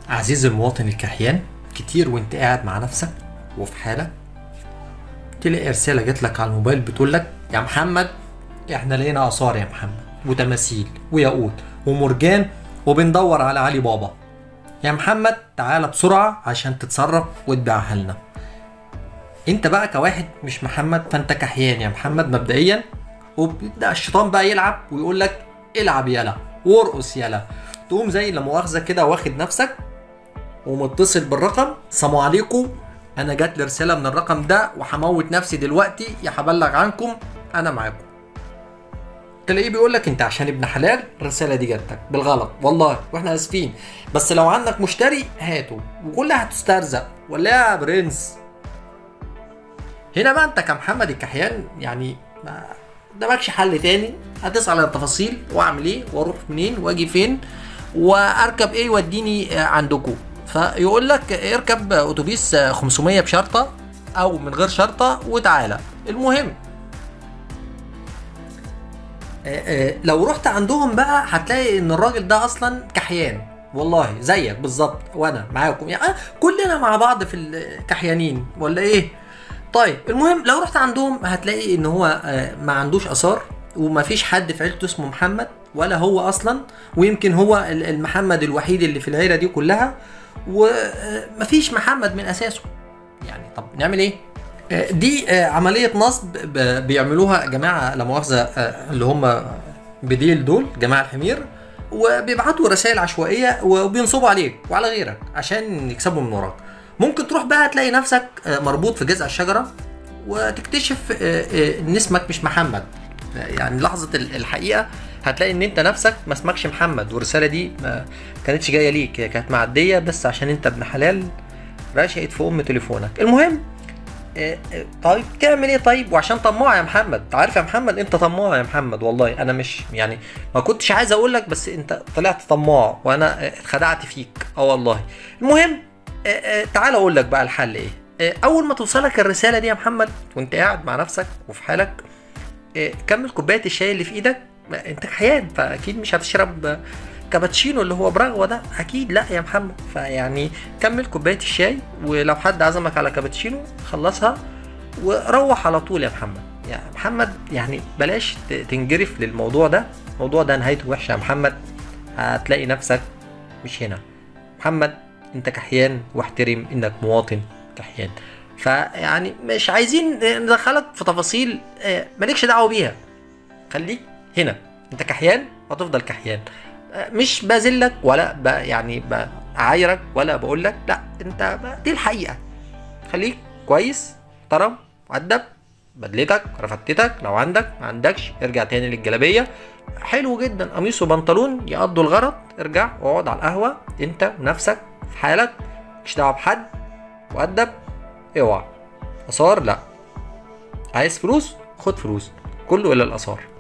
عزيزي المواطن الكحيان كتير وانت قاعد مع نفسك وفي حالك تلاقي رسالة جات لك على الموبايل بتقول لك يا محمد احنا لقينا آثار يا محمد وتماثيل وياقوت ومرجان وبندور على علي بابا يا محمد تعالى بسرعة عشان تتصرف وتبيعها لنا انت بقى كواحد مش محمد فانت كحيان يا محمد مبدئيا وبيبدا الشيطان بقى يلعب ويقول لك العب يلا وارقص يلا تقوم زي لا مؤاخذه كده واخد نفسك ومتصل بالرقم سلام عليكم انا جات لي رساله من الرقم ده وهموت نفسي دلوقتي يا هبلغ عنكم انا معاكم تلاقيه بيقول لك انت عشان ابن حلال الرساله دي جاتك بالغلط والله واحنا اسفين بس لو عندك مشتري هاته وكلها هتسترزق ولا يا برنس هنا بقى انت كمحمد الكحيان يعني ما قدامكش حل تاني هتسأل عن التفاصيل واعمل ايه واروح منين واجي فين واركب ايه يوديني عندكم فيقول لك اركب اتوبيس 500 بشرطه او من غير شرطه وتعالى المهم لو رحت عندهم بقى هتلاقي ان الراجل ده اصلا كحيان والله زيك بالظبط وانا معاكم يعني كلنا مع بعض في الكحيانين ولا ايه طيب المهم لو رحت عندهم هتلاقي ان هو ما عندوش اثار وما فيش حد في عيلته اسمه محمد ولا هو اصلا ويمكن هو المحمد الوحيد اللي في العيله دي كلها ومفيش محمد من اساسه يعني طب نعمل ايه دي عمليه نصب بيعملوها جماعه لا مؤاخذه اللي هم بديل دول جماعه الحمير وبيبعتوا رسائل عشوائيه وبينصبوا عليك وعلى غيرك عشان يكسبوا من وراك ممكن تروح بقى تلاقي نفسك مربوط في جذع الشجره وتكتشف ان اسمك مش محمد يعني لحظه الحقيقه هتلاقي ان انت نفسك ما اسمكش محمد والرساله دي ما كانتش جايه ليك هي كانت معديه بس عشان انت ابن حلال رشقت في ام تليفونك المهم طيب تعمل ايه طيب وعشان طماع يا محمد عارف يا محمد انت طماع يا محمد والله انا مش يعني ما كنتش عايز اقول لك بس انت طلعت طماع وانا اتخدعت فيك اه والله المهم تعال اقول لك بقى الحل ايه اول ما توصلك الرساله دي يا محمد وانت قاعد مع نفسك وفي حالك كمل كوبايه الشاي اللي في ايدك انت حيان فاكيد مش هتشرب كابتشينو اللي هو برغوه ده اكيد لا يا محمد فيعني كمل كوبايه الشاي ولو حد عزمك على كابتشينو خلصها وروح على طول يا محمد يا محمد يعني بلاش تنجرف للموضوع ده الموضوع ده نهايته وحشه يا محمد هتلاقي نفسك مش هنا محمد انت كحيان واحترم انك مواطن كحيان فيعني مش عايزين ندخلك في تفاصيل مالكش دعوه بيها خليك هنا انت كحيان هتفضل كحيان مش بذلك ولا ب يعني بعايرك ولا بقول لك لا انت دي الحقيقه خليك كويس محترم مؤدب بدلتك رفتتك لو عندك ما عندكش ارجع تاني للجلابيه حلو جدا قميص وبنطلون يقضوا الغرض ارجع واقعد على القهوه انت ونفسك في حالك مش دعوه بحد مؤدب اوعى اثار لا عايز فلوس خد فلوس كله الى الاثار